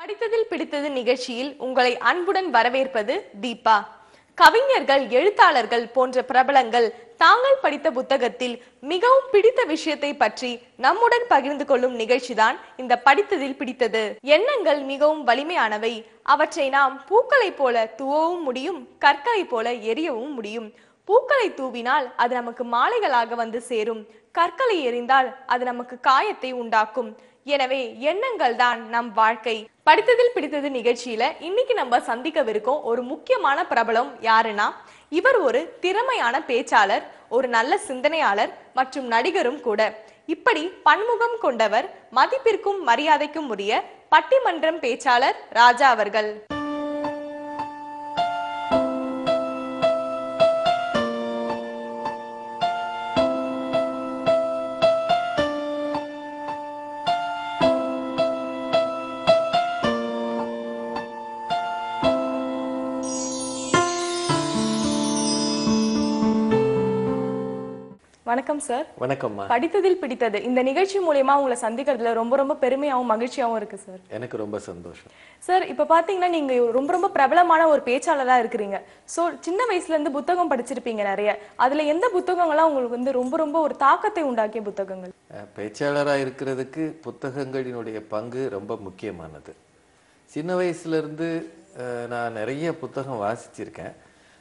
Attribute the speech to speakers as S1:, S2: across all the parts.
S1: படித்ததில் பிடித்தது நிகழ்ச்சியில் உங்களை அன்புடன் வரவேற்பது தீபா கவிஞர்கள் எழுத்தாளர்கள் போன்ற பிரபலங்கள் தாங்கள் படித்த புத்தகத்தில் மிகவும் பிடித்த விஷயத்தை பற்றி நம்முடன் பகிர்ந்து கொள்ளும் நிகழ்ச்சிதான் இந்த படித்ததில் பிடித்தது எண்ணங்கள் மிகவும் வலிமையானவை அவற்றை நாம் பூக்களைப் போல துவவும் முடியும் கற்களைப் போல எரியவும் முடியும் பூக்களை தூவினால் அது நமக்கு மாலைகளாக வந்து சேரும் கற்களை எறிந்தால் அது நமக்கு காயத்தை உண்டாக்கும் எனவே எண்ணங்கள் தான் நம் வாழ்க்கை படித்ததில் பிடித்தது நிகழ்ச்சியில இன்னைக்கு நம்ம சந்திக்கவிருக்கோம் ஒரு முக்கியமான பிரபலம் யாருன்னா இவர் ஒரு திறமையான பேச்சாளர் ஒரு நல்ல சிந்தனையாளர் மற்றும் நடிகரும் கூட இப்படி பன்முகம் கொண்டவர் மதிப்பிற்கும் மரியாதைக்கும் உரிய பட்டிமன்றம் பேச்சாளர் ராஜா அவர்கள் வணக்கம் சார்
S2: வணக்கம்மா
S1: படித்ததில் பிடித்தது இந்த நிகழ்ச்சி மூலியமா உங்களை சந்திக்கிறதுல ரொம்ப ரொம்ப பெருமையாவும் மகிழ்ச்சியாவும் இருக்கு சார்
S2: எனக்கு ரொம்ப சந்தோஷம்
S1: சார் இப்ப பாத்தீங்கன்னா நீங்க ரொம்ப ரொம்ப பிரபலமான ஒரு பேச்சாளரா இருக்கிறீங்க சோ சின்ன வயசுல இருந்து புத்தகம் படிச்சிருப்பீங்க நிறைய அதுல எந்த புத்தகங்கள்லாம் உங்களுக்கு வந்து ரொம்ப ரொம்ப ஒரு தாக்கத்தை உண்டாக்கிய புத்தகங்கள்
S2: அஹ், பேச்சாளரா இருக்கிறதுக்கு புத்தகங்களினுடைய பங்கு ரொம்ப முக்கியமானது சின்ன வயசுல இருந்து அஹ், நான் நிறைய புத்தகம் வாசிச்சிருக்கேன்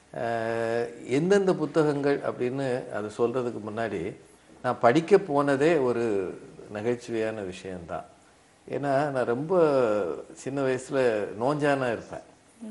S2: அஹ், எந்தெந்த புத்தகங்கள் அப்படின்னு அது சொல்றதுக்கு முன்னாடி நான் படிக்க போனதே ஒரு நகைச்சுவையான விஷயம்தான் ஏன்னா நான் ரொம்ப சின்ன வயசுல நோஞ்சானா இருப்பேன்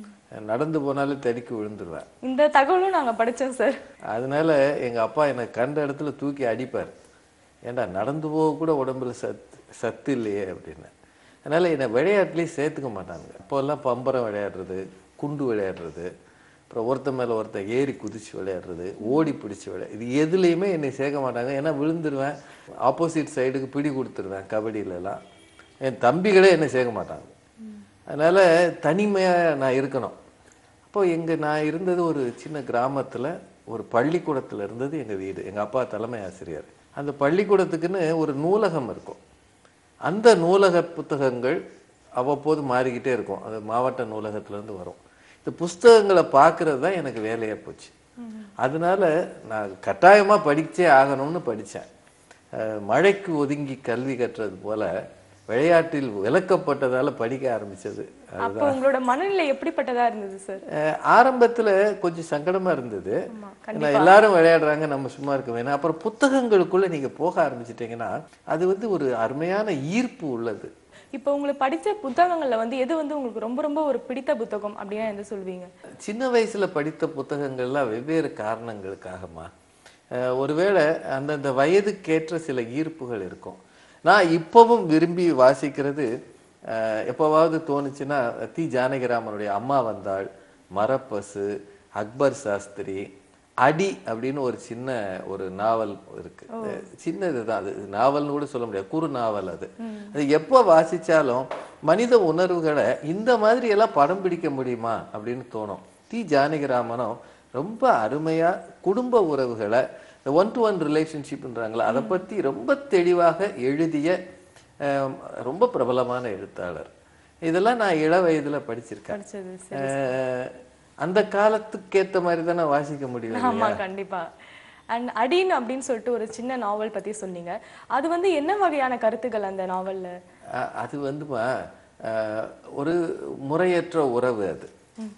S2: நடந்து போனாலே தடிக்கு விழுந்துருவேன்
S1: இந்த தகவலும் நாங்க படிச்சோம் சார்
S2: அதனால எங்க அப்பா என்னை கண்ட இடத்துல தூக்கி அடிப்பார் ஏன்டா நடந்து போக கூட உடம்புல சத்து சத்து இல்லையே அப்படின்னு அதனால என்னை விளையாட்டுலேயே சேர்த்துக்க மாட்டாங்க அப்போல்லாம் பம்பரம் விளையாடுறது குண்டு விளையாடுறது அப்புறம் ஒருத்த மேல ஒருத்த ஏறி குதிச்சு விளையாடுறது ஓடி பிடிச்சு விளையாடு இது எதுலேயுமே என்னை சேர்க்க மாட்டாங்க ஏன்னா விழுந்துருவேன் ஆப்போசிட் சைடுக்கு பிடி கொடுத்துருவேன் கபடியிலலாம் என் தம்பிகளே என்னை சேர்க்க மாட்டாங்க அதனால தனிமையா நான் இருக்கணும் அப்போ எங்க நான் இருந்தது ஒரு சின்ன கிராமத்துல ஒரு பள்ளிக்கூடத்துல இருந்தது எங்க வீடு எங்க அப்பா தலைமை ஆசிரியர் அந்த பள்ளிக்கூடத்துக்குன்னு ஒரு நூலகம் இருக்கும் அந்த நூலக புத்தகங்கள் அவ்வப்போது மாறிக்கிட்டே இருக்கும் அது மாவட்ட நூலகத்துல இருந்து வரும் இந்த புஸ்தகங்களை பார்க்கறது தான் எனக்கு வேலையா போச்சு அதனால நான் கட்டாயமா படிச்சே ஆகணும்னு படிச்சேன் அஹ் மழைக்கு ஒதுங்கி கல்வி கற்றது போல விளையாட்டில் விலக்கப்பட்டதால படிக்க ஆரம்பிச்சது
S1: அப்போ உங்களோட மனநிலை எப்படிப்பட்டதா இருந்தது சார்
S2: அஹ் ஆரம்பத்துல கொஞ்சம் சங்கடமா இருந்தது
S1: ஆமா,
S2: ஏன்னா எல்லாரும் விளையாடுறாங்க நம்ம சும்மா இருக்க வேணாம் அப்புறம் புத்தகங்களுக்குள்ள நீங்க போக ஆரம்பிச்சிட்டீங்கன்னா அது வந்து ஒரு அருமையான ஈர்ப்பு உள்ளது
S1: இப்போ உங்களுக்கு படிச்ச புத்தகங்கள்ல வந்து எது வந்து உங்களுக்கு ரொம்ப ரொம்ப ஒரு பிடித்த புத்தகம் அப்படின்னா எந்த சொல்வீங்க
S2: சின்ன வயசுல படித்த புத்தகங்கள்லாம் வெவ்வேறு காரணங்களுக்காகமா அஹ் ஒருவேளை அந்தந்த வயதுக்கேற்ற சில ஈர்ப்புகள் இருக்கும் நான் இப்பவும் விரும்பி வாசிக்கிறது அஹ் எப்பவாவது தோணுச்சுன்னா தி ஜானகிராமனுடைய அம்மா வந்தாள் மரப்பசு அக்பர் சாஸ்திரி அடி அப்படின்னு ஒரு சின்ன ஒரு நாவல் இருக்கு அஹ் சின்னதுதான் அது நாவல்னு கூட சொல்ல முடியாது குறு நாவல் அது அது எப்போ வாசிச்சாலும் மனித உணர்வுகளை இந்த மாதிரி எல்லாம் படம் பிடிக்க முடியுமா அப்படின்னு தோணும் தி ஜானகிராமனும் ரொம்ப அருமையா குடும்ப உறவுகளை ஒன் டு ஒன் ரிலேஷன்ஷிப்ன்றாங்களா அதை பத்தி ரொம்ப தெளிவாக எழுதிய அஹ், ரொம்ப பிரபலமான எழுத்தாளர் இதெல்லாம் நான் இள வயதுல படிச்சிருக்கேன்
S1: படிச்சது
S2: அஹ், அந்த காலத்துக்கு ஏத்த மாதிரி தானே வாசிக்க முடியும்
S1: ஆமா கண்டிப்பா அண்ட் அடின் அப்படின்னு சொல்லிட்டு ஒரு சின்ன நாவல் பத்தி சொன்னீங்க அது வந்து என்ன வகையான கருத்துக்கள் அந்த நாவல்ல
S2: அஹ், அது வந்துமா அஹ், ஒரு முறையற்ற உறவு அது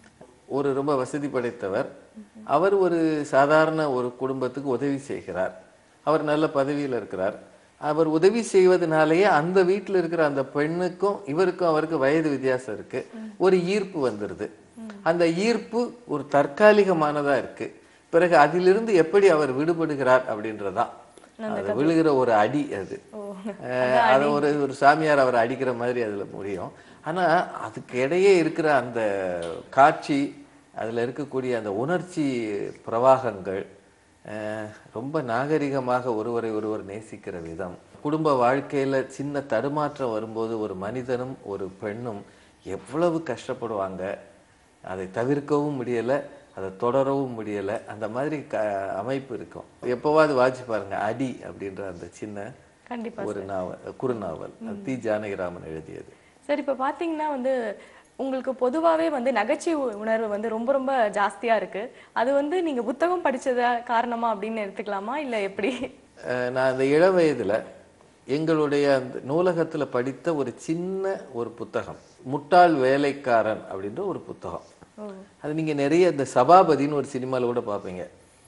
S2: ஒரு ரொம்ப வசதி படைத்தவர் அவர் ஒரு சாதாரண ஒரு குடும்பத்துக்கு உதவி செய்கிறார் அவர் நல்ல பதவியில் இருக்கிறார் அவர் உதவி செய்வதனாலேயே அந்த வீட்டில் இருக்கிற அந்த பெண்ணுக்கும் இவருக்கும் அவருக்கு வயது வித்தியாசம் இருக்கு ஒரு ஈர்ப்பு வந்துருது அந்த ஈர்ப்பு ஒரு தற்காலிகமானதா இருக்கு பிறகு அதிலிருந்து எப்படி அவர் விடுபடுகிறார் அப்படின்றதுதான் அது விழுகிற ஒரு அடி அது அஹ் அது ஒரு ஒரு சாமியார் அவரை அடிக்கிற மாதிரி அதுல முடியும் ஆனா அதுக்கு இடையே இருக்கிற அந்த காட்சி அதுல இருக்கக்கூடிய அந்த உணர்ச்சி பிரவாகங்கள் அஹ் ரொம்ப நாகரிகமாக ஒருவரை ஒருவர் நேசிக்கிற விதம் குடும்ப வாழ்க்கையில சின்ன தடுமாற்றம் வரும்போது ஒரு மனிதனும் ஒரு பெண்ணும் எவ்வளவு கஷ்டப்படுவாங்க அதை தவிர்க்கவும் முடியல அதை தொடரவும் முடியல அந்த மாதிரி க அமைப்பு இருக்கும் எப்போவாது வாட்சி பாருங்க அடி அப்படின்ற அந்த சின்ன
S1: கண்டிப்பா
S2: ஒரு நாவல் குறுநாவல் அது தி ஜானகிராமன் எழுதியது
S1: சார் இப்போ பார்த்தீங்கன்னா வந்து உங்களுக்கு பொதுவாகவே வந்து நகைச்சுவை உணர்வு வந்து ரொம்ப ரொம்ப ஜாஸ்தியா இருக்கு அது வந்து நீங்க புத்தகம் படிச்சதா காரணமா அப்படின்னு எடுத்துக்கலாமா இல்ல எப்படி
S2: அஹ் நான் அந்த இளம் வயதுல எங்களுடைய அந்த நூலகத்துல படித்த ஒரு சின்ன ஒரு புத்தகம் முட்டாள் வேலைக்காரன் அப்படின்ற ஒரு புத்தகம் அது நீங்க நிறைய இந்த சபாபதின்னு ஒரு சினிமால கூட பார்ப்பீங்க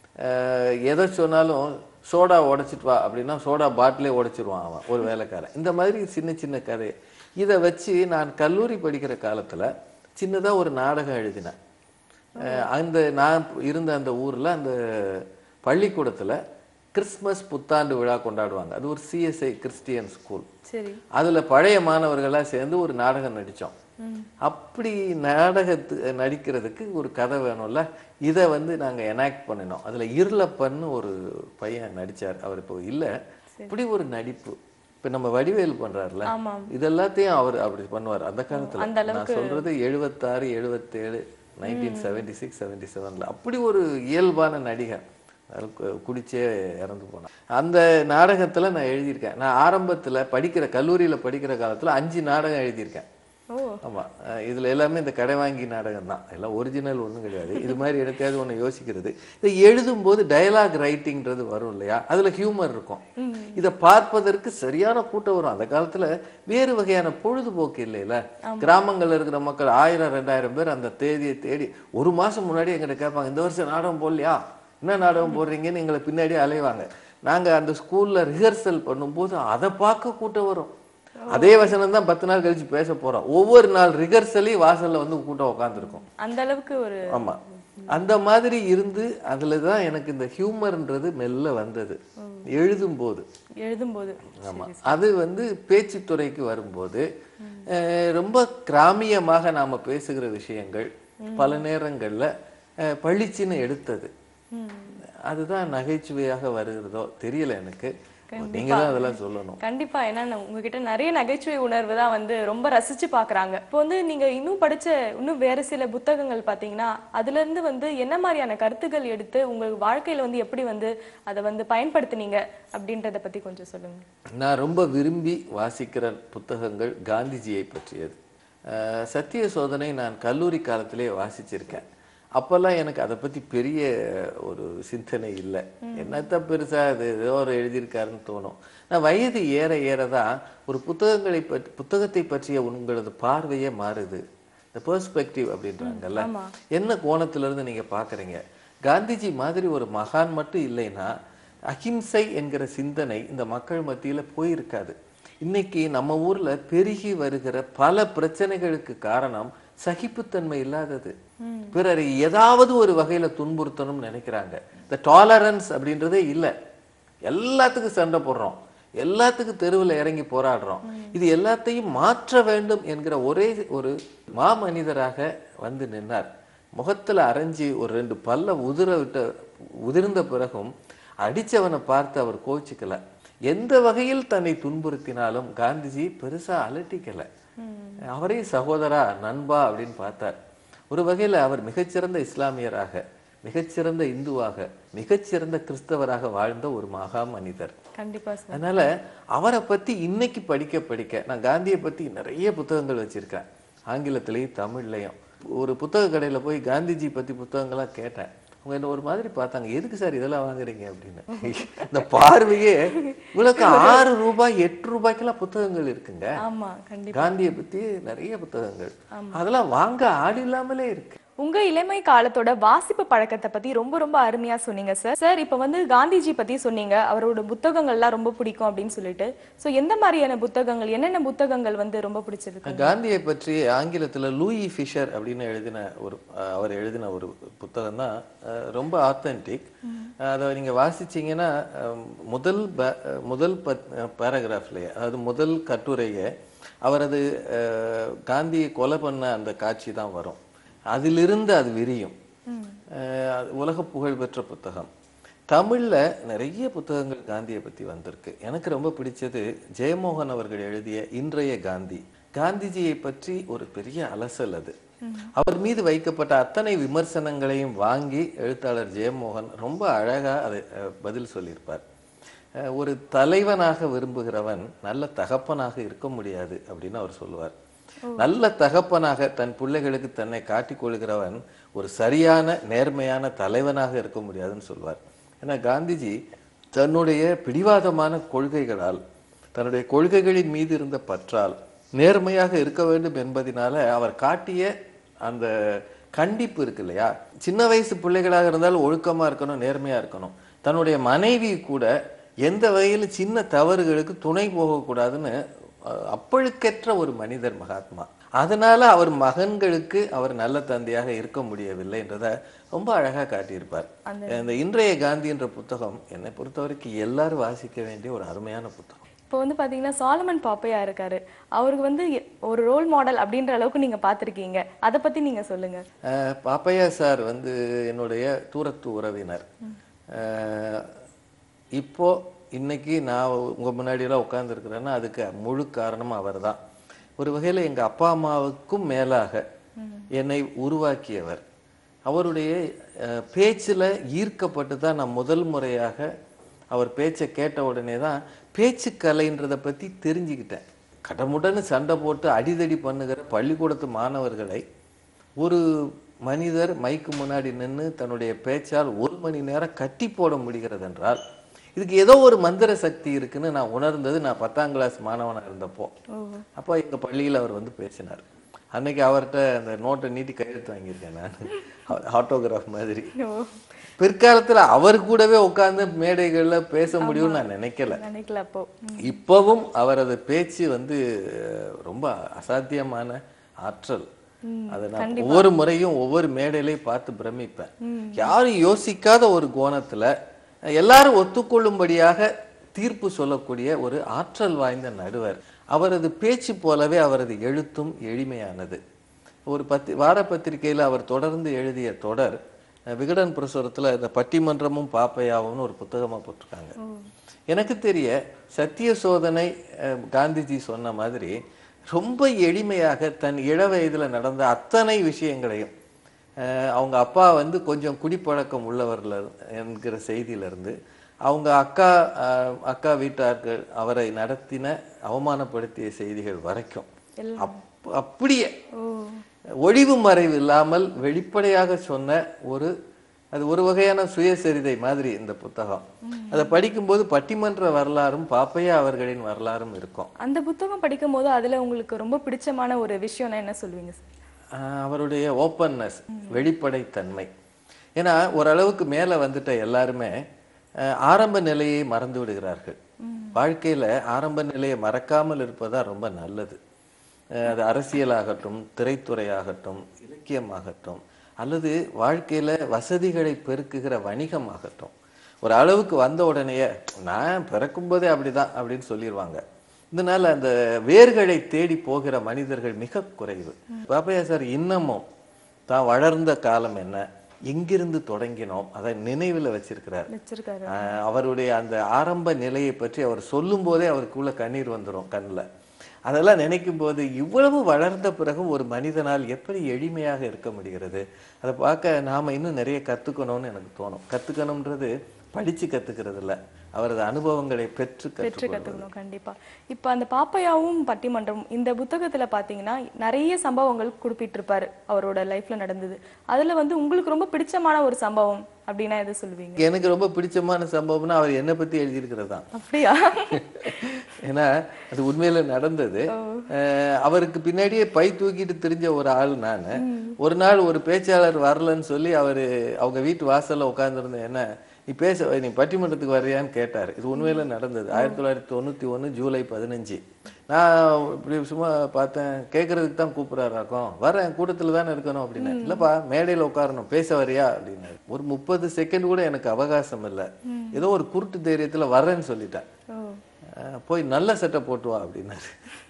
S2: அஹ் எதை சொன்னாலும் சோடா உடைச்சிட்டு வா அப்படின்னா சோடா பாட்டிலே உடைச்சிருவான் அவன் ஒரு வேலைக்காரன் இந்த மாதிரி சின்ன சின்ன கதை இதை வச்சு நான் கல்லூரி படிக்கிற காலத்துல சின்னதா ஒரு நாடகம் எழுதினேன் அஹ் அந்த நான் இருந்த அந்த ஊர்ல அந்த பள்ளிக்கூடத்துல கிறிஸ்மஸ் புத்தாண்டு விழா கொண்டாடுவாங்க அது ஒரு சிஎஸ்ஐ கிறிஸ்டியன் ஸ்கூல்
S1: சரி
S2: அதுல பழைய மாணவர்களா சேர்ந்து ஒரு நாடகம் நடிச்சோம் அப்படி நாடகத்து நடிக்கிறதுக்கு ஒரு கதை வேணும்ல இதை வந்து நாங்க எனாக்ட் பண்ணினோம் அதுல இருளப்பன்னு ஒரு பையன் நடிச்சார் அவர் இப்போ இல்ல இப்படி ஒரு நடிப்பு இப்ப நம்ம வடிவேல் பண்றாருல
S1: ஆமாம்
S2: இதெல்லாத்தையும் அவர் அப்படி பண்ணுவார் அந்த காலத்துல
S1: அந்த
S2: நான் சொல்றது எழுபத்தாறு எழுபத்தேழு நைன்டீன் செவன்டி சிக்ஸ் செவன்டி செவன்ல அப்படி ஒரு இயல்பான நடிகர் அது கு- குடிச்சே இறந்து போனான் அந்த நாடகத்துல நான் எழுதியிருக்கேன் நான் ஆரம்பத்துல படிக்கிற கல்லூரியில படிக்கிற காலத்துல அஞ்சு நாடகம் எழுதியிருக்கேன்
S1: ஓ
S2: ஆமா அஹ் இதுல எல்லாமே இந்த கடை வாங்கி நாடகம் தான் எல்லாம் ஒரிஜினல் ஒண்ணும் கிடையாது இது மாதிரி எடுக்காது ஒண்ணு யோசிக்கிறது இதை எழுதும் போது டயலாக் ரைட்டிங்ன்றது வரும் இல்லையா அதுல ஹியூமர் இருக்கும் இதை பார்ப்பதற்கு சரியான கூட்டம் வரும் அந்த காலத்துல வேறு வகையான பொழுதுபோக்கு இல்லைல்ல கிராமங்கள்ல இருக்கிற மக்கள் ஆயிரம் ரெண்டாயிரம் பேர் அந்த தேதியை தேடி ஒரு மாசம் முன்னாடி எங்கிட்ட கேட்பாங்க இந்த வருஷம் நாடகம் போடலையா என்ன நாடகம் போடுறீங்கன்னு எங்களை பின்னாடி அலைவாங்க நாங்க அந்த ஸ்கூல்ல ரிஹர்சல் பண்ணும்போது அதை பார்க்க கூட்டம் வரும் அதே வசனம் தான் பத்து நாள் கழிச்சு பேச போறோம் ஒவ்வொரு நாள் ரிகர்சலையும் வாசல்ல வந்து கூட்டம் உட்காந்துருக்கும்
S1: அந்த அளவுக்கு ஒரு
S2: ஆமா அந்த மாதிரி இருந்து அதுல தான் எனக்கு இந்த ஹியூமர்ன்றது மெல்ல வந்தது எழுதும் போது
S1: எழுதும்போது
S2: ஆமா அது வந்து பேச்சுத்துறைக்கு வரும்போது அஹ், ரொம்ப கிராமியமாக நாம பேசுகிற விஷயங்கள் பல நேரங்கள்ல அஹ், பளிச்சுன்னு எடுத்தது அதுதான் நகைச்சுவையாக வருகிறதோ தெரியல எனக்கு நீங்க தான் அதெல்லாம் சொல்லணும்
S1: கண்டிப்பா ஏன்னா நான் உங்ககிட்ட நிறைய நகைச்சுவை உணர்வு தான் வந்து ரொம்ப ரசிச்சு பாக்குறாங்க இப்போ வந்து நீங்க இன்னும் படிச்ச இன்னும் வேற சில புத்தகங்கள் பாத்தீங்கன்னா அதுல இருந்து வந்து என்ன மாதிரியான கருத்துக்கள் எடுத்து உங்க வாழ்க்கையில வந்து எப்படி வந்து அதை வந்து பயன்படுத்துனீங்க அப்படின்றத பத்தி கொஞ்சம் சொல்லுங்க
S2: நான் ரொம்ப விரும்பி வாசிக்கிற புத்தகங்கள் காந்திஜியை பற்றியது அஹ், சத்திய சோதனை நான் கல்லூரி காலத்திலே வாசிச்சிருக்கேன் அப்போல்லாம் எனக்கு அதை பத்தி பெரிய ஒரு சிந்தனை இல்லை என்னத்த பெருசா அது ஏதோ ஒரு எழுதியிருக்காருன்னு தோணும் நான் வயது ஏற ஏற தான் ஒரு புத்தகங்களை பற்றி புத்தகத்தை பற்றிய உங்களது பார்வையே மாறுது இந்த பெர்ஸ்பெக்டிவ் அப்படின்றாங்கல்ல என்ன கோணத்துல இருந்து நீங்க பாக்குறீங்க காந்திஜி மாதிரி ஒரு மகான் மட்டும் இல்லைன்னா அஹிம்சை என்கிற சிந்தனை இந்த மக்கள் மத்தியில போயிருக்காது இன்னைக்கு நம்ம ஊர்ல பெருகி வருகிற பல பிரச்சனைகளுக்கு காரணம் சகிப்புத்தன்மை இல்லாதது பிறரை ஏதாவது ஒரு வகையில துன்புறுத்தணும்னு நினைக்கிறாங்க இந்த டாலரன்ஸ் அப்படின்றதே இல்ல எல்லாத்துக்கும் சண்டை போடுறோம் எல்லாத்துக்கும் தெருவில் இறங்கி போராடுறோம் இது எல்லாத்தையும் மாற்ற வேண்டும் என்கிற ஒரே ஒரு மாமனிதராக வந்து நின்னார் முகத்துல அரைஞ்சி ஒரு ரெண்டு பல்ல உதிர விட்ட உதிர்ந்த பிறகும் அடிச்சவனை பார்த்து அவர் கோச்சிக்கல எந்த வகையில் தன்னை துன்புறுத்தினாலும் காந்திஜி பெருசா அலட்டிக்கல அவரையும் சகோதரா நண்பா அப்படின்னு பார்த்தார் ஒரு வகையில அவர் மிகச்சிறந்த இஸ்லாமியராக மிகச்சிறந்த இந்துவாக மிகச்சிறந்த கிறிஸ்தவராக வாழ்ந்த ஒரு மகா மனிதர்
S1: கண்டிப்பா சார்
S2: அதனால அவரை பத்தி இன்னைக்கு படிக்க படிக்க நான் காந்தியை பத்தி நிறைய புத்தகங்கள் வச்சிருக்கேன் ஆங்கிலத்திலையும் தமிழ்லையும் ஒரு புத்தக கடையில போய் காந்திஜி பத்தி புத்தகங்கள்லாம் கேட்டேன் அவங்க என்ன ஒரு மாதிரி பார்த்தாங்க எதுக்கு சார் இதெல்லாம் வாங்குறீங்க அப்படின்னு இந்த பார்வையே உங்களுக்கு ஆறு ரூபாய் எட்டு ரூபாய்க்கெல்லாம் புத்தகங்கள் இருக்குங்க
S1: ஆமா கண்டிப்பா
S2: காந்தியை பத்தி நிறைய புத்தகங்கள் அதெல்லாம் வாங்க ஆள் இல்லாமலே இருக்கு
S1: உங்க இளமை காலத்தோட வாசிப்பு பழக்கத்தை பத்தி ரொம்ப ரொம்ப அருமையா சொன்னீங்க சார் சார் இப்ப வந்து காந்திஜி பத்தி சொன்னீங்க அவரோட புத்தகங்கள்லாம் ரொம்ப பிடிக்கும் அப்படின்னு சொல்லிட்டு சோ எந்த மாதிரியான புத்தகங்கள் என்னென்ன புத்தகங்கள் வந்து ரொம்ப பிடிச்சிருக்கு
S2: காந்தியை பற்றி ஆங்கிலத்துல லூயி ஃபிஷர் அப்படின்னு எழுதின ஒரு அஹ், அவர் எழுதின ஒரு புத்தகம் தான் ரொம்ப ஆத்தென்டிக் அதை நீங்க வாசிச்சீங்கன்னா அஹ், முதல் ப- அஹ், முதல் பேராகிராஃப்லயே அதாவது முதல் கட்டுரையே அவரது அஹ், காந்தியை கொலை பண்ண அந்த காட்சி தான் வரும் அதிலிருந்து அது விரியும் அஹ், அது உலக புகழ் பெற்ற புத்தகம் தமிழ்ல நிறைய புத்தகங்கள் காந்தியை பத்தி வந்திருக்கு எனக்கு ரொம்ப பிடிச்சது ஜெயமோகன் அவர்கள் எழுதிய இன்றைய காந்தி காந்திஜியை பற்றி ஒரு பெரிய அலசல் அது அவர் மீது வைக்கப்பட்ட அத்தனை விமர்சனங்களையும் வாங்கி எழுத்தாளர் ஜெயமோகன் ரொம்ப அழகா அதை அஹ், பதில் சொல்லியிருப்பார் அஹ், ஒரு தலைவனாக விரும்புகிறவன் நல்ல தகப்பனாக இருக்க முடியாது அப்படின்னு அவர் சொல்லுவார் நல்ல தகப்பனாக தன் பிள்ளைகளுக்கு தன்னை காட்டிக் கொள்கிறவன் ஒரு சரியான நேர்மையான தலைவனாக இருக்க முடியாதுன்னு சொல்வார் ஏன்னா காந்திஜி தன்னுடைய பிடிவாதமான கொள்கைகளால் தன்னுடைய கொள்கைகளின் மீது இருந்த பற்றால் நேர்மையாக இருக்க வேண்டும் என்பதினால அவர் காட்டிய அந்த கண்டிப்பு இருக்கு இல்லையா சின்ன வயசு பிள்ளைகளாக இருந்தாலும் ஒழுக்கமா இருக்கணும் நேர்மையா இருக்கணும் தன்னுடைய மனைவி கூட எந்த வகையிலும் சின்ன தவறுகளுக்கு துணை போகக்கூடாதுன்னு அஹ், அப்பழுக்கற்ற ஒரு மனிதர் மகாத்மா அதனால அவர் மகன்களுக்கு அவர் நல்ல தந்தையாக இருக்க முடியவில்லை என்றதை ரொம்ப அழகா காட்டியிருப்பார் இந்த இன்றைய காந்தி என்ற புத்தகம் என்னை பொறுத்தவரைக்கும் எல்லாரும் வாசிக்க வேண்டிய ஒரு அருமையான புத்தகம்
S3: இப்போ வந்து பாத்தீங்கன்னா சாலமன் பாப்பையா இருக்காரு அவருக்கு வந்து எ- ஒரு ரோல் மாடல் அப்படின்ற அளவுக்கு நீங்க பார்த்திருக்கீங்க அதை பத்தி நீங்க சொல்லுங்க
S2: அஹ் பாப்பையா சார் வந்து என்னுடைய தூரத்து உறவினர் அஹ் இப்போ இன்னைக்கு நான் உங்க முன்னாடியெல்லாம் உட்கார்ந்துருக்கிறேன்னா அதுக்கு முழு காரணம் அவர்தான் ஒரு வகையில எங்க அப்பா அம்மாவுக்கும் மேலாக என்னை உருவாக்கியவர் அவருடைய அஹ், பேச்சுல ஈர்க்கப்பட்டு தான் நான் முதல் முறையாக அவர் பேச்சை கேட்ட உடனே தான் பேச்சு கலைன்றதை பத்தி தெரிஞ்சுக்கிட்டேன் கடமுடன்னு சண்டை போட்டு அடிதடி பண்ணுகிற பள்ளிக்கூடத்து மாணவர்களை ஒரு மனிதர் மைக்கு முன்னாடி நின்று தன்னுடைய பேச்சால் ஒரு மணி நேரம் கட்டி போட முடிகிறது என்றால் இதுக்கு ஏதோ ஒரு மந்திர சக்தி இருக்குன்னு நான் உணர்ந்தது நான் பத்தாம் கிளாஸ் மாணவனா இருந்தப்போ அப்போ எங்க பள்ளியில் அவர் வந்து பேசினார் அன்னைக்கு அவர்கிட்ட அந்த நோட்டை நீட்டி கையெழுத்து வாங்கியிருக்கேன் நான் ஆட்டோகிராஃப் மாதிரி பிற்காலத்துல அவர் கூடவே உட்கார்ந்து மேடைகள்ல பேச முடியும்னு நான் நினைக்கல
S3: நினைக்கல அப்போ
S2: இப்பவும் அவரது பேச்சு வந்து அஹ், ரொம்ப அசாத்தியமான ஆற்றல் அதை நான் ஒவ்வொரு முறையும் ஒவ்வொரு மேடையிலையும் பார்த்து பிரமிப்பேன் யாரும் யோசிக்காத ஒரு கோணத்துல எல்லாரும் ஒத்துக்கொள்ளும்படியாக தீர்ப்பு சொல்லக்கூடிய ஒரு ஆற்றல் வாய்ந்த நடுவர் அவரது பேச்சு போலவே அவரது எழுத்தும் எளிமையானது ஒரு பத்தி வார பத்திரிகையில அவர் தொடர்ந்து எழுதிய தொடர் அஹ், விகடன் பிரசுரத்துல இந்த பட்டிமன்றமும் பாப்பையாவும்னு ஒரு புத்தகமா போட்டிருக்காங்க எனக்கு தெரிய சத்திய சோதனை அஹ், காந்திஜி சொன்ன மாதிரி ரொம்ப எளிமையாக தன் இள வயதுல நடந்த அத்தனை விஷயங்களையும் அஹ், அவங்க அப்பா வந்து கொஞ்சம் குடிப்பழக்கம் உள்ளவர்ல என்கிற செய்தியில இருந்து அவங்க அக்கா அஹ், அக்கா வீட்டார்கள் அவரை நடத்தின அவமானப்படுத்திய செய்திகள் வரைக்கும் அப்- அப்படியே ஒளிவு மறைவு இல்லாமல் வெளிப்படையாக சொன்ன ஒரு அது ஒரு வகையான சுயசரிதை மாதிரி இந்த புத்தகம் அதை படிக்கும்போது பட்டிமன்ற வரலாறும் பாப்பையா அவர்களின் வரலாறும் இருக்கும்
S3: அந்த புத்தகம் படிக்கும்போது அதுல உங்களுக்கு ரொம்ப பிடிச்சமான ஒரு விஷயம்னா என்ன சொல்லுவீங்க சார்
S2: ஆஹ் அவருடைய ஓப்பன்னஸ் வெளிப்படைத்தன்மை ஏன்னா ஓரளவுக்கு மேல வந்துட்ட எல்லாருமே ஆஹ் ஆரம்ப நிலையை மறந்து விடுகிறார்கள் வாழ்க்கையில ஆரம்ப நிலையை மறக்காமல் இருப்பதா ரொம்ப நல்லது ஆஹ் அது அரசியலாகட்டும் திரைத்துறையாகட்டும் இலக்கியமாகட்டும் அல்லது வாழ்க்கையில வசதிகளை பெருக்குகிற வணிகமாகட்டும் ஒரு அளவுக்கு வந்த உடனேயே நான் பிறக்கும்போதே அப்படிதான் அப்படின்னு சொல்லிடுவாங்க இதனால அந்த வேர்களை தேடி போகிற மனிதர்கள் மிக குறைவு பாப்பையா சார் இன்னமும் தான் வளர்ந்த காலம் என்ன எங்கிருந்து தொடங்கினோம் அதை நினைவுல வச்சிருக்கிறார்
S3: வச்சிருக்காரு
S2: ஆஹ் அவருடைய அந்த ஆரம்ப நிலையை பற்றி அவர் சொல்லும் போதே அவருக்குள்ள கண்ணீர் வந்துரும் கண்ணுல அதெல்லாம் நினைக்கும் போது இவ்வளவு வளர்ந்த பிறகும் ஒரு மனிதனால் எப்படி எளிமையாக இருக்க முடிகிறது அதை பார்க்க நாம இன்னும் நிறைய கத்துக்கணும்னு எனக்கு தோணும் கத்துக்கணும்ன்றது படிச்சு கத்துக்கிறது இல்ல அவரது அனுபவங்களை பெற்று
S3: பெற்று
S2: கற்றுக்கொள்வது
S3: கத்துக்கணும் கண்டிப்பா இப்ப அந்த பாப்பையாவும் பட்டிமன்றம் இந்த புத்தகத்துல பாத்தீங்கன்னா நிறைய சம்பவங்கள் குறிப்பிட்டிருப்பாரு அவரோட லைஃப்ல நடந்தது அதுல வந்து உங்களுக்கு ரொம்ப பிடிச்சமான ஒரு சம்பவம் அப்படின்னா எதை சொல்லுவீங்க
S2: எனக்கு ரொம்ப பிடிச்சமான சம்பவம்னா அவர் என்னை பத்தி எழுதியிருக்கிறது தான்
S3: அப்படியா
S2: ஏன்னா அது உண்மையில நடந்தது அஹ் அவருக்கு பின்னாடியே பை தூக்கிட்டு தெரிஞ்ச ஒரு ஆள் நான் ஒரு நாள் ஒரு பேச்சாளர் வரலன்னு சொல்லி அவரு அவங்க வீட்டு வாசல்ல உட்கார்ந்திருந்த என்ன நீ பேச நீ பட்டிமன்றத்துக்கு வர்றியான்னு கேட்டார் இது உண்மையில நடந்தது ஆயிரத்தி தொள்ளாயிரத்தி தொண்ணூத்தி ஒண்ணு ஜூலை பதினஞ்சு நான் இப்படி சும்மா பார்த்தேன் கேட்கறதுக்கு தான் கூப்பிடுறாராக்கும் வரேன் கூட்டத்துல தானே இருக்கணும் அப்படின்னு இல்லப்பா மேடையில உட்காரணும் பேச வரியா அப்படின்னாரு ஒரு முப்பது செகண்ட் கூட எனக்கு அவகாசம் இல்லை ஏதோ ஒரு குருட்டு தைரியத்துல வரேன்னு சொல்லிட்டேன்
S3: ஓ
S2: அஹ் போய் நல்ல சட்டை போட்டு வா அப்படின்னாரு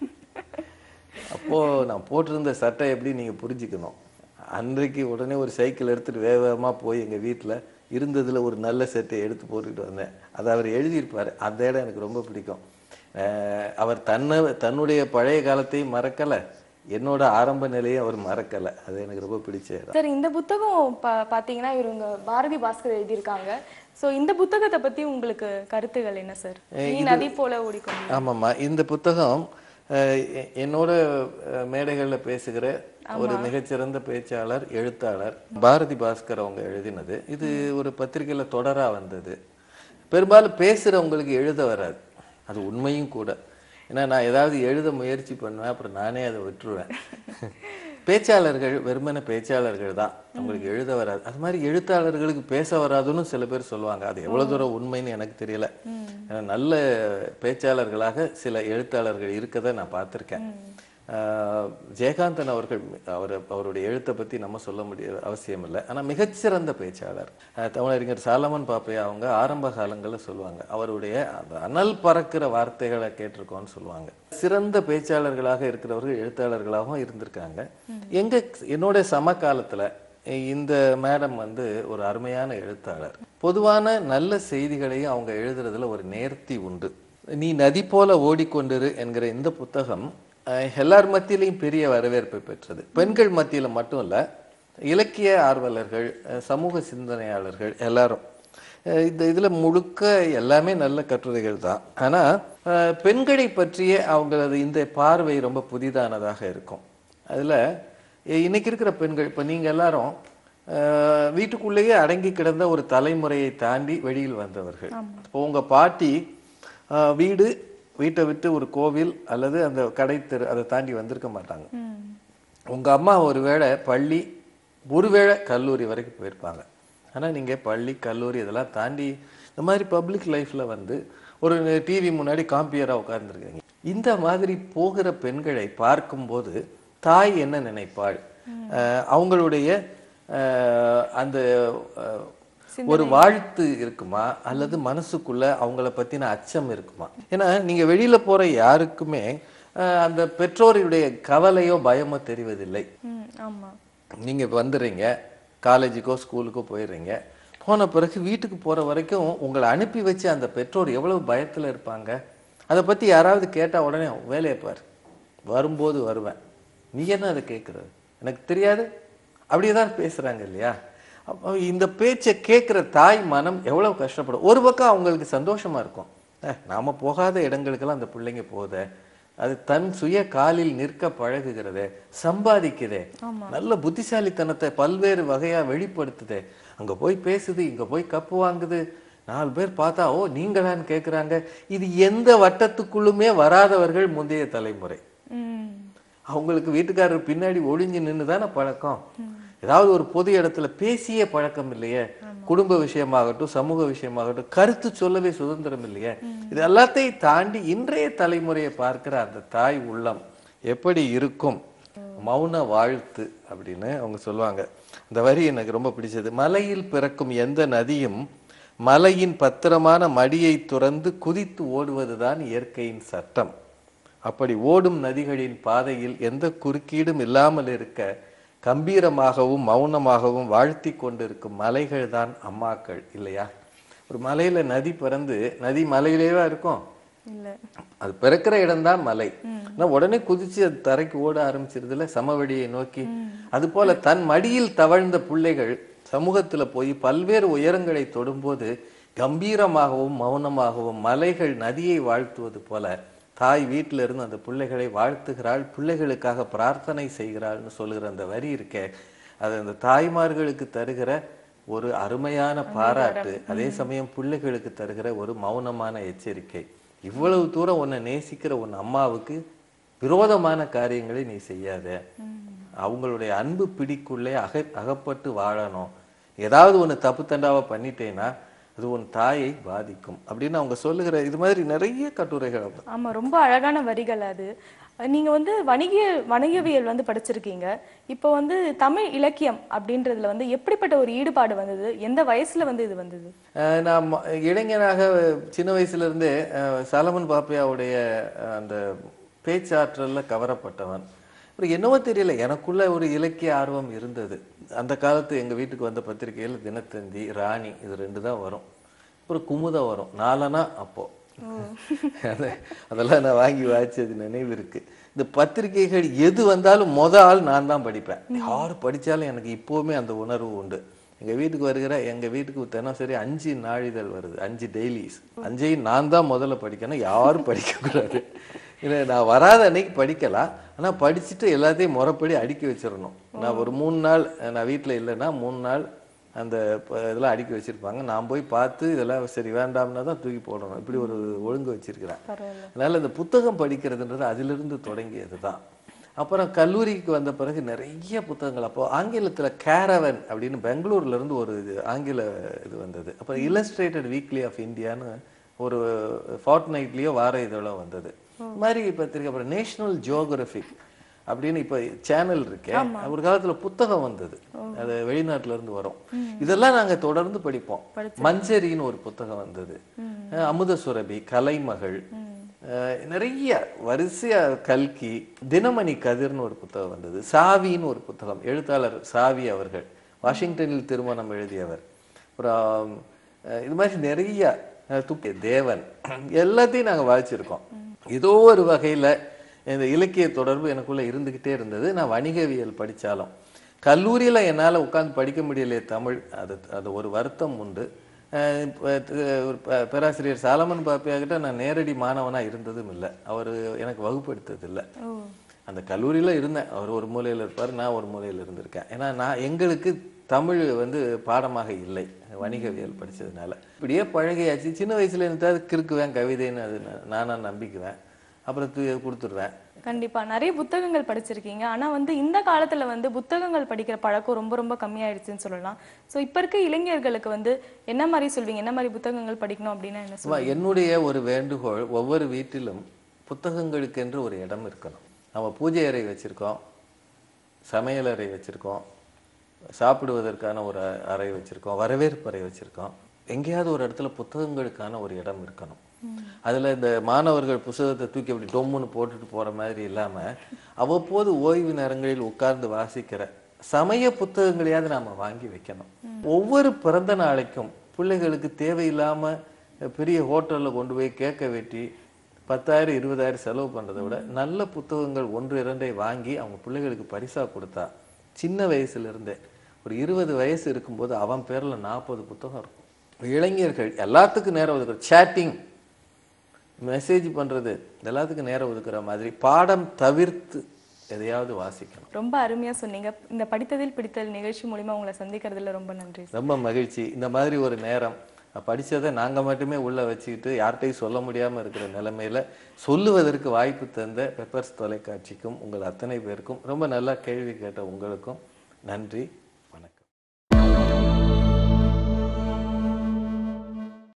S2: அப்போ நான் போட்டிருந்த சட்டை எப்படி நீங்க புரிஞ்சுக்கணும் அன்றைக்கு உடனே ஒரு சைக்கிள் எடுத்துட்டு வேக வேகமா போய் எங்க வீட்டுல இருந்ததுல ஒரு நல்ல சட்டை எடுத்து போட்டுக்கிட்டு வந்தேன் அதை அவர் எழுதியிருப்பாரு அந்த இடம் எனக்கு ரொம்ப பிடிக்கும் அஹ் அவர் தன்னை தன்னுடைய பழைய காலத்தையும் மறக்கல என்னோட ஆரம்ப நிலையை அவர் மறக்கல அது எனக்கு ரொம்ப பிடிச்ச இடம்
S3: சார் இந்த புத்தகம் பா- பாத்தீங்கன்னா இவங்க பாரதி பாஸ்கர் எழுதியிருக்காங்க சோ இந்த புத்தகத்தை பத்தி உங்களுக்கு கருத்துகள் என்ன சார் நீ நதி போல ஓடிக்கொண்டு
S2: ஆமாம்மா இந்த புத்தகம் அஹ் எ- என்னோட அஹ், மேடைகள்ல பேசுகிற ஒரு மிகச்சிறந்த பேச்சாளர் எழுத்தாளர் பாரதி பாஸ்கர் அவங்க எழுதினது இது ஒரு பத்திரிகையில தொடரா வந்தது பெரும்பாலும் பேசுறவங்களுக்கு எழுத வராது அது உண்மையும் கூட ஏன்னா நான் ஏதாவது எழுத முயற்சி பண்ணுவேன் அப்புறம் நானே அதை விட்டுருவேன் பேச்சாளர்கள் வெறுமனே பேச்சாளர்கள் தான் அவங்களுக்கு எழுத வராது அது மாதிரி எழுத்தாளர்களுக்கு பேச வராதுன்னு சில பேர் சொல்லுவாங்க அது எவ்வளவு தூரம் உண்மைன்னு எனக்கு தெரியல ஏன்னா நல்ல பேச்சாளர்களாக சில எழுத்தாளர்கள் இருக்கதை நான் பார்த்திருக்கேன் ஆஹ் ஜெயகாந்தன் அவர்கள் அவர் அவருடைய எழுத்தை பத்தி நம்ம சொல்ல முடிய அவசியம் இல்லை ஆனா மிகச்சிறந்த பேச்சாளர் ஆஹ் தமிழறிஞர் சாலமன் பாப்பையா அவங்க ஆரம்ப காலங்கள்ல சொல்லுவாங்க அவருடைய அந்த அனல் பறக்கிற வார்த்தைகளை கேட்டிருக்கோம்னு சொல்லுவாங்க சிறந்த பேச்சாளர்களாக இருக்கிறவர்கள் எழுத்தாளர்களாகவும் இருந்திருக்காங்க எங்க என்னோட சமகாலத்துல இந்த மேடம் வந்து ஒரு அருமையான எழுத்தாளர் பொதுவான நல்ல செய்திகளையும் அவங்க எழுதுறதுல ஒரு நேர்த்தி உண்டு நீ நதி போல ஓடிக்கொண்டிரு என்கிற இந்த புத்தகம் அஹ், எல்லார் மத்தியிலையும் பெரிய வரவேற்பை பெற்றது பெண்கள் மத்தியில மட்டும் இல்ல இலக்கிய ஆர்வலர்கள் அஹ், சமூக சிந்தனையாளர்கள் எல்லாரும் அஹ், இந்த இதுல முழுக்க எல்லாமே நல்ல கட்டுரைகள் தான் ஆனா அஹ், பெண்களை பற்றிய அவங்களது இந்த பார்வை ரொம்ப புதிதானதாக இருக்கும் அதுல இ- இன்னைக்கு இருக்கிற பெண்கள் இப்ப நீங்க எல்லாரும் அஹ், வீட்டுக்குள்ளேயே அடங்கி கிடந்த ஒரு தலைமுறையை தாண்டி வெளியில் வந்தவர்கள் இப்போ உங்க பாட்டி அஹ், வீடு வீட்டை விட்டு ஒரு கோவில் அல்லது அந்த கடை தெரு அதை தாண்டி வந்திருக்க மாட்டாங்க உங்க அம்மா ஒருவேளை பள்ளி ஒருவேளை கல்லூரி வரைக்கும் போயிருப்பாங்க ஆனா நீங்க பள்ளி கல்லூரி இதெல்லாம் தாண்டி இந்த மாதிரி பப்ளிக் லைஃப்ல வந்து ஒரு டிவி முன்னாடி காம்பியரா உட்கார்ந்துருக்கீங்க இந்த மாதிரி போகிற பெண்களை பார்க்கும்போது தாய் என்ன நினைப்பாள் அஹ் அவங்களுடைய அஹ் அந்த அஹ், ஒரு வாழ்த்து இருக்குமா அல்லது மனசுக்குள்ள அவங்கள பத்தின அச்சம் இருக்குமா ஏன்னா நீங்க வெளியில போற யாருக்குமே அஹ், அந்த பெற்றோருடைய கவலையோ பயமோ தெரிவதில்லை
S3: ம் ஆமா
S2: நீங்க வந்துடுறீங்க காலேஜுக்கோ ஸ்கூலுக்கோ போயிடுறீங்க போன பிறகு வீட்டுக்கு போற வரைக்கும் உங்களை அனுப்பி வச்சு அந்த பெற்றோர் எவ்வளவு பயத்துல இருப்பாங்க அதை பத்தி யாராவது கேட்டா உடனே வேலையை பாரு வரும்போது வருவேன் நீ என்ன அதை கேட்கறது எனக்கு தெரியாது அப்படியேதான் பேசுறாங்க இல்லையா அப்போ இந்த பேச்சை கேட்கிற தாய் மனம் எவ்வளவு கஷ்டப்படும் ஒரு பக்கம் அவங்களுக்கு சந்தோஷமா இருக்கும் "அஹ், நாம போகாத இடங்களுக்கெல்லாம் அந்த பிள்ளைங்க போதே அது தன் சுய காலில் நிற்க பழகுகிறதே சம்பாதிக்குதே நல்ல புத்திசாலித்தனத்தை பல்வேறு வகையா வெளிப்படுத்துதே அங்க போய் பேசுது இங்க போய் கப்பு வாங்குது நாலு பேர் பார்த்தா ஓ நீங்களான்னு கேக்குறாங்க இது எந்த வட்டத்துக்குள்ளுமே வராதவர்கள் முந்தைய தலைமுறை
S3: ம்
S2: அவங்களுக்கு வீட்டுக்காரர் பின்னாடி ஒளிஞ்சு நின்று தானே பழக்கம் ஏதாவது ஒரு பொது இடத்துல பேசிய பழக்கம் இல்லையே குடும்ப விஷயமாகட்டும் சமூக விஷயமாகட்டும் கருத்து சொல்லவே சுதந்திரம் இல்லையே இது எல்லாத்தையும் தாண்டி இன்றைய தலைமுறையை பார்க்கிற அந்த தாய் உள்ளம் எப்படி இருக்கும் மௌன வாழ்த்து அப்படின்னு அவங்க சொல்லுவாங்க அந்த வரி எனக்கு ரொம்ப பிடிச்சது மலையில் பிறக்கும் எந்த நதியும் மலையின் பத்திரமான மடியை துறந்து குதித்து ஓடுவதுதான் இயற்கையின் சட்டம் அப்படி ஓடும் நதிகளின் பாதையில் எந்த குறுக்கீடும் இல்லாமல் இருக்க கம்பீரமாகவும் மௌனமாகவும் வாழ்த்தி கொண்டிருக்கும் மலைகள் தான் அம்மாக்கள் இல்லையா ஒரு மலையில நதி பிறந்து நதி மலையிலேவா இருக்கும்
S3: இல்ல
S2: அது பிறக்கிற இடம்தான் மலை ஆனா உடனே குதிச்சு அது தரைக்கு ஓட ஆரம்பிச்சிருதுல சமவெளியை நோக்கி அது போல தன் மடியில் தவழ்ந்த பிள்ளைகள் சமூகத்துல போய் பல்வேறு உயரங்களை தொடும்போது கம்பீரமாகவும் மௌனமாகவும் மலைகள் நதியை வாழ்த்துவது போல தாய் வீட்டில இருந்து அந்த பிள்ளைகளை வாழ்த்துகிறாள் பிள்ளைகளுக்காக பிரார்த்தனை செய்கிறாள்னு சொல்லுகிற அந்த வரி இருக்கே அது அந்த தாய்மார்களுக்கு தருகிற ஒரு அருமையான பாராட்டு அதே சமயம் பிள்ளைகளுக்கு தருகிற ஒரு மௌனமான எச்சரிக்கை இவ்வளவு தூரம் உன்னை நேசிக்கிற உன் அம்மாவுக்கு விரோதமான காரியங்களை நீ செய்யாத அவங்களுடைய அன்பு பிடிக்குள்ளே அக அகப்பட்டு வாழணும் ஏதாவது ஒண்ணு தப்பு தண்டாவா பண்ணிட்டேன்னா அது உன் தாயை பாதிக்கும் அப்படின்னு அவங்க சொல்லுகிற இது மாதிரி நிறைய கட்டுரைகள் அவங்க
S3: ஆமா ரொம்ப அழகான வரிகள் அது நீங்க வந்து வணிக வணிகவியல் வந்து படிச்சிருக்கீங்க இப்போ வந்து தமிழ் இலக்கியம் அப்படின்றதுல வந்து எப்படிப்பட்ட ஒரு ஈடுபாடு வந்தது எந்த வயசுல வந்து இது வந்தது
S2: அஹ் நான் ம- இளைஞனாக சின்ன வயசுல இருந்தே அஹ், சலமன் பாப்பையாவுடைய அஹ், அந்த பேச்சாற்றல்ல கவரப்பட்டவன் அப்புறம் என்னவோ தெரியல எனக்குள்ள ஒரு இலக்கிய ஆர்வம் இருந்தது அந்த காலத்து எங்க வீட்டுக்கு வந்த பத்திரிகையில் தினத்தந்தி ராணி இது ரெண்டு தான் வரும் அப்புறம் குமுதம் வரும் நாலனா அப்போ அது அதெல்லாம் நான் வாங்கி வாய்ச்சது நினைவு இருக்கு இந்த பத்திரிகைகள் எது வந்தாலும் மொத ஆள் நான் தான் படிப்பேன் யார் படிச்சாலும் எனக்கு இப்போவுமே அந்த உணர்வு உண்டு எங்க வீட்டுக்கு வருகிற எங்க வீட்டுக்கு தினசரி அஞ்சு நாளிதழ் வருது அஞ்சு டெய்லிஸ் அஞ்சையும் நான் தான் முதல்ல படிக்கணும் யாரும் படிக்க கூடாது இல்லை நான் வராத அன்னைக்கு படிக்கலாம் ஆனா படிச்சுட்டு எல்லாத்தையும் முறைப்படி அடுக்கி வச்சிடணும் நான் ஒரு மூணு நாள் நான் வீட்டில் இல்லைன்னா மூணு நாள் அந்த ப- இதெல்லாம் அடுக்கி வச்சிருப்பாங்க நான் போய் பார்த்து இதெல்லாம் சரி வேண்டாம்னா தான் தூக்கி போடணும் இப்படி ஒரு ஒழுங்கு வச்சிருக்கிறேன்
S3: பரவாயில்ல
S2: அதனால இந்த புத்தகம் படிக்கிறதுன்றது அதிலிருந்து தொடங்கியது தான் அப்புறம் கல்லூரிக்கு வந்த பிறகு நிறைய புத்தகங்கள் அப்போ ஆங்கிலத்துல கேரவன் அப்படின்னு பெங்களூர்ல இருந்து ஒரு இது ஆங்கில இது வந்தது அப்புறம் இல்லஸ்ட்ரேட்டட் வீக்லி ஆஃப் இந்தியான்னு ஒரு ஃபார்ட் நைட்லயோ வார இதழோ வந்தது இந்த மாதிரி பத்திரிக்கை அப்புறம் நேஷனல் ஜியோகிராஃபிக் அப்படின்னு இப்ப சேனல் இருக்கே ஒரு காலத்துல புத்தகம் வந்தது அது வெளிநாட்டுல இருந்து வரும் இதெல்லாம் நாங்க தொடர்ந்து படிப்போம் மஞ்சரின்னு ஒரு புத்தகம் வந்தது அஹ் அமுத சுரபி கலைமகள் அஹ் நிறைய வரிசையா கல்கி தினமணி கதிர்னு ஒரு புத்தகம் வந்தது சாவின்னு ஒரு புத்தகம் எழுத்தாளர் சாவி அவர்கள் வாஷிங்டனில் திருமணம் எழுதியவர் அப்புறம் அஹ் இது மாதிரி நிறைய அஹ் துப்பி தேவன் எல்லாத்தையும் நாங்க வாசிச்சிருக்கோம் ஏதோ ஒரு வகையில இந்த இலக்கிய தொடர்பு எனக்குள்ள இருந்துகிட்டே இருந்தது நான் வணிகவியல் படிச்சாலும் கல்லூரியில என்னால உட்கார்ந்து படிக்க முடியலையே தமிழ் அது அது ஒரு வருத்தம் உண்டு அஹ் இப்ப தி- ஒரு ப- பேராசிரியர் சாலமன் பாப்பியா கிட்ட நான் நேரடி மாணவனா இருந்ததும் இல்லை அவர் எனக்கு வகுப்படுத்தது இல்லை அந்த கல்லூரியில இருந்தேன் அவர் ஒரு மூலையில இருப்பார் நான் ஒரு மூலையில இருந்திருக்கேன் ஏன்னா நான் எங்களுக்கு தமிழ் வந்து பாடமாக இல்லை வணிகவியல் படிச்சதுனால இப்படியே பழகியாச்சு சின்ன வயசுல இருந்தால் கிறுக்குவேன் கவிதைன்னு அது நா- நானா நம்பிக்குவேன் அப்புறம் தூ- கொடுத்துருவேன்
S3: கண்டிப்பா நிறைய புத்தகங்கள் படிச்சிருக்கீங்க ஆனா வந்து இந்த காலத்துல வந்து புத்தகங்கள் படிக்கிற பழக்கம் ரொம்ப ரொம்ப கம்மியாயிடுச்சுன்னு சொல்லலாம் சோ இப்ப இருக்க இளைஞர்களுக்கு வந்து என்ன மாதிரி சொல்வீங்க என்ன மாதிரி புத்தகங்கள் படிக்கணும் அப்படின்னா என்ன
S2: சும்மா என்னுடைய ஒரு வேண்டுகோள் ஒவ்வொரு வீட்டிலும் புத்தகங்களுக்கென்று ஒரு இடம் இருக்கணும் நம்ம பூஜை அறை வச்சிருக்கோம் சமையல் அறை வச்சிருக்கோம் சாப்பிடுவதற்கான ஒரு அ- அறை வச்சிருக்கோம் வரவேற்பு அறை வச்சிருக்கோம் எங்கேயாவது ஒரு இடத்துல புத்தகங்களுக்கான ஒரு இடம் இருக்கணும் அதுல இந்த மாணவர்கள் புத்தகத்தை தூக்கி அப்படி டொம்முன்னு போட்டுட்டு போற மாதிரி இல்லாம அவ்வப்போது ஓய்வு நேரங்களில் உட்கார்ந்து வாசிக்கிற சமய புத்தகங்களையாவது நாம வாங்கி வைக்கணும் ஒவ்வொரு பிறந்த நாளைக்கும் பிள்ளைகளுக்கு தேவையில்லாம பெரிய ஹோட்டல்ல கொண்டு போய் கேக்க வெட்டி பத்தாயிரம் இருபதாயிரம் செலவு பண்றதை விட நல்ல புத்தகங்கள் ஒன்று இரண்டை வாங்கி அவங்க பிள்ளைகளுக்கு பரிசா கொடுத்தா சின்ன வயசுல இருந்தே ஒரு இருபது வயசு இருக்கும்போது அவன் பேர்ல நாற்பது புத்தகம் இருக்கும் இளைஞர்கள் எல்லாத்துக்கும் நேரம் ஒதுக்குற சேட்டிங் மெசேஜ் பண்றது எல்லாத்துக்கும் நேரம் ஒதுக்குற மாதிரி பாடம் தவிர்த்து எதையாவது வாசிக்கணும்
S3: ரொம்ப அருமையா சொன்னீங்க இந்த படித்ததில் பிடித்தல் நிகழ்ச்சி மூலியமா உங்களை சந்திக்கிறதுல ரொம்ப நன்றி
S2: ரொம்ப மகிழ்ச்சி இந்த மாதிரி ஒரு நேரம் படிச்சதை நாங்க மட்டுமே உள்ள வச்சுக்கிட்டு யார்கிட்டையும் சொல்ல முடியாம இருக்கிற நிலைமையில சொல்லுவதற்கு வாய்ப்பு தந்த பெப்பர்ஸ் தொலைக்காட்சிக்கும் உங்கள் அத்தனை பேருக்கும் ரொம்ப நல்லா கேள்வி கேட்ட உங்களுக்கும் நன்றி